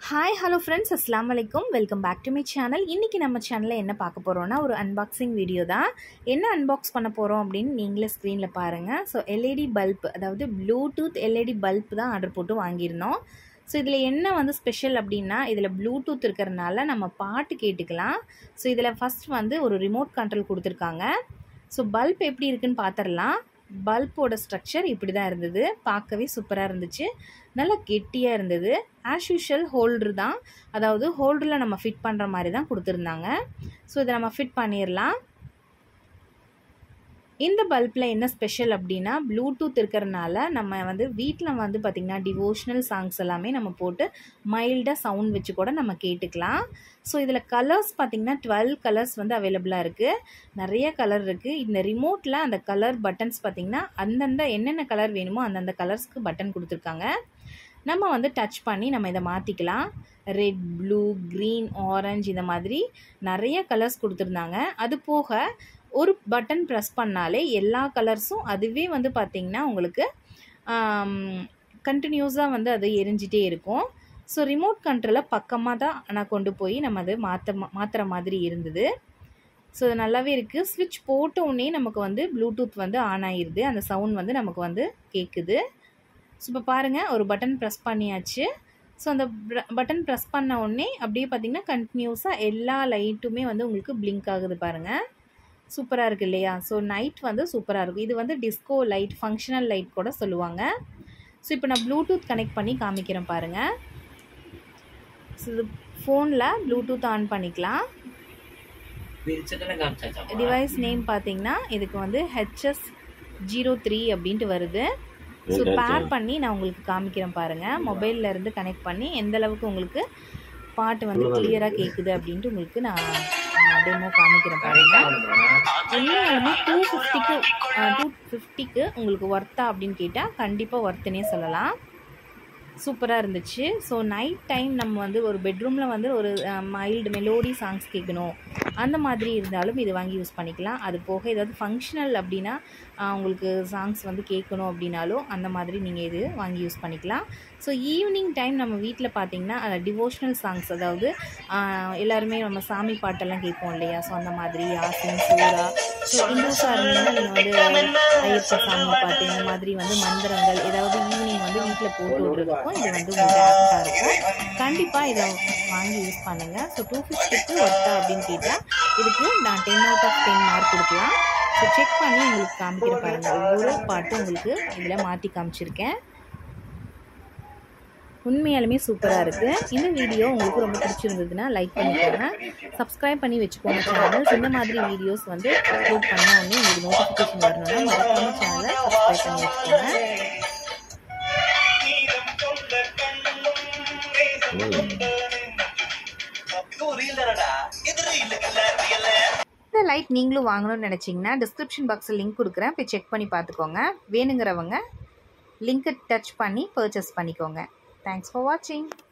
hi hello friends அஸ்லாம் வலைக்கும் welcome back to my channel இன்றைக்கி நம்ம சேனலில் என்ன பார்க்க போகிறோன்னா ஒரு அன்பாக்சிங் வீடியோ தான் என்ன அன்பாக்ஸ் பண்ண போகிறோம் அப்படின்னு நீங்களே ஸ்க்ரீனில் பாருங்கள் ஸோ எல்இடி பல்ப் அதாவது ப்ளூடூத் எல்இடி பல்ப் தான் ஆர்டர் போட்டு வாங்கியிருந்தோம் ஸோ இதில் என்ன வந்து ஸ்பெஷல் அப்படின்னா இதில் ப்ளூடூத் இருக்கிறனால நம்ம பாட்டு கேட்டுக்கலாம் ஸோ இதில் ஃபஸ்ட் வந்து ஒரு ரிமோட் கண்ட்ரோல் கொடுத்துருக்காங்க ஸோ பல்ப் எப்படி இருக்குன்னு பார்த்துடலாம் பல்போட ஸ்ட்ரக்சர் இப்படி தான் இருந்தது பார்க்கவே சூப்பராக இருந்துச்சு நல்லா கெட்டியாக இருந்தது ஆஸ் யூஷுவல் ஹோல்டர் தான் அதாவது ஹோல்டரில் நம்ம ஃபிட் பண்ணுற மாதிரி தான் கொடுத்துருந்தாங்க ஸோ இதை நம்ம ஃபிட் பண்ணிடலாம் இந்த பல்பில் என்ன ஸ்பெஷல் அப்படின்னா ப்ளூடூத் இருக்கிறனால நம்ம வந்து வீட்டில் வந்து பார்த்திங்கன்னா டிவோஷ்னல் சாங்ஸ் எல்லாமே நம்ம போட்டு மைல்டாக சவுண்ட் வச்சு கூட நம்ம கேட்டுக்கலாம் ஸோ இதில் கலர்ஸ் பார்த்திங்கன்னா டுவெல் கலர்ஸ் வந்து அவைலபிளாக இருக்குது நிறைய கலர் இருக்குது இந்த ரிமோட்டில் அந்த கலர் பட்டன்ஸ் பார்த்திங்கன்னா அந்தந்த என்னென்ன கலர் வேணுமோ அந்தந்த கலர்ஸ்க்கு பட்டன் கொடுத்துருக்காங்க நம்ம வந்து டச் பண்ணி நம்ம இதை மாற்றிக்கலாம் ரெட் ப்ளூ க்ரீன் ஆரஞ்சு இந்த மாதிரி நிறைய கலர்ஸ் கொடுத்துருந்தாங்க அது போக ஒரு பட்டன் ப்ரெஸ் பண்ணாலே எல்லா கலர்ஸும் அதுவே வந்து பார்த்திங்கன்னா உங்களுக்கு கண்டினியூஸாக வந்து அது எரிஞ்சிட்டே இருக்கும் ஸோ ரிமோட் கண்ட்ரோலை பக்கமாக தான் நான் கொண்டு போய் நம்ம அது மாற்ற மாற்றுற மாதிரி இருந்தது ஸோ அது நல்லாவே இருக்குது ஸ்விட்ச் போட்ட உடனே நமக்கு வந்து ப்ளூடூத் வந்து ஆன் ஆகிடுது அந்த சவுண்ட் வந்து நமக்கு வந்து கேட்குது ஸோ இப்போ பாருங்கள் ஒரு பட்டன் ப்ரெஸ் பண்ணியாச்சு ஸோ அந்த பட்டன் ப்ரெஸ் பண்ண உடனே அப்படியே பார்த்திங்கன்னா கண்டினியூஸாக எல்லா லைட்டுமே வந்து உங்களுக்கு பிளிங்க் ஆகுது பாருங்கள் சூப்பராக இருக்குது இல்லையா ஸோ நைட் வந்து சூப்பராக இருக்கும் இது வந்து டிஸ்கோ லைட் ஃபங்க்ஷனல் லைட் கூட சொல்லுவாங்க ஸோ இப்போ நான் ப்ளூடூத் கனெக்ட் பண்ணி காமிக்கிறேன் பாருங்கள் ஸோ இது ஃபோனில் ப்ளூடூத் ஆன் பண்ணிக்கலாம் டிவைஸ் நேம் பார்த்தீங்கன்னா இதுக்கு வந்து ஹெச்எஸ் ஜீரோ த்ரீ அப்படின்ட்டு வருது ஸோ பேர் பண்ணி நான் உங்களுக்கு காமிக்கிறேன் பாருங்கள் மொபைலில் இருந்து கனெக்ட் பண்ணி எந்த அளவுக்கு உங்களுக்கு பாட்டு வந்து கிளியராக கேட்குது அப்படின்ட்டு உங்களுக்கு நான் டெமோ காமிக்கிறேன் பாருங்க எல்லாருமே டூ ஃபிஃப்டிக்கு டூ ஃபிஃப்டிக்கு உங்களுக்கு ஒர்த்தா அப்படின்னு கேட்டால் கண்டிப்பாக ஒர்த்துனே சொல்லலாம் சூப்பராக இருந்துச்சு ஸோ நைட் டைம் நம்ம வந்து ஒரு பெட்ரூமில் வந்து ஒரு மைல்டு மெலோடி சாங்ஸ் கேட்கணும் அந்த மாதிரி இருந்தாலும் இது வாங்கி யூஸ் பண்ணிக்கலாம் அது போக ஏதாவது ஃபங்க்ஷனல் அப்படின்னா உங்களுக்கு சாங்ஸ் வந்து கேட்கணும் அப்படின்னாலும் அந்த மாதிரி நீங்கள் இது வாங்கி யூஸ் பண்ணிக்கலாம் ஸோ ஈவினிங் டைம் நம்ம வீட்டில் பார்த்தீங்கன்னா டிவோஷ்னல் சாங்ஸ் அதாவது எல்லாருமே நம்ம சாமி பாட்டெல்லாம் கேட்போம் இல்லையா ஸோ அந்த மாதிரி யாசின் சூரா ஸோ இந்துஸாக இருந்தீங்கன்னா நீங்கள் வந்து ஐயப்ப சாமி பாட்டு இந்த மாதிரி வந்து மந்திரங்கள் ஏதாவது ஈவினிங் வந்து வீட்டில் போட்டு விட்றதுக்கும் இது வந்து உங்களுக்கு ஆப்டாக இருக்கும் கண்டிப்பாக இதை வாங்கி யூஸ் பண்ணுங்கள் ஸோ டூ ஃபிஃப்டிக்கு ஒர்த்தா அப்படின்னு கேட்டால் இதுக்கு நான் ten out of ten mark கொடுக்கலாம் ஸோ செக் பண்ணி உங்களுக்கு காமிக்கிற பாருங்கள் ஒவ்வொரு பாட்டும் உங்களுக்கு இதில் மாற்றி காமிச்சிருக்கேன் உண்மையாலுமே சூப்பராக இருக்குது இந்த வீடியோ உங்களுக்கு ரொம்ப பிடிச்சிருந்ததுன்னா லைக் பண்ணிக்கோங்க சப்ஸ்கிரைப் பண்ணி வச்சுக்கோங்க சேனல்ஸ் இந்த மாதிரி வீடியோஸ் வந்து அப்லோட் பண்ண உடனே உங்களுக்கு நோட்டிஃபிகேஷன் வரணும்னா மறக்காம சேனலை சப்ஸ்கிரைப் பண்ணி வச்சுக்கோங்க இந்த லைட் நீங்களும் வாங்கணும்னு நினச்சிங்கன்னா டிஸ்கிரிப்ஷன் பாக்ஸில் லிங்க் கொடுக்குறேன் போய் செக் பண்ணி பார்த்துக்கோங்க வேணுங்கிறவங்க லிங்க்கை டச் பண்ணி பர்ச்சேஸ் பண்ணிக்கோங்க தேங்க்ஸ் ஃபார் வாட்சிங்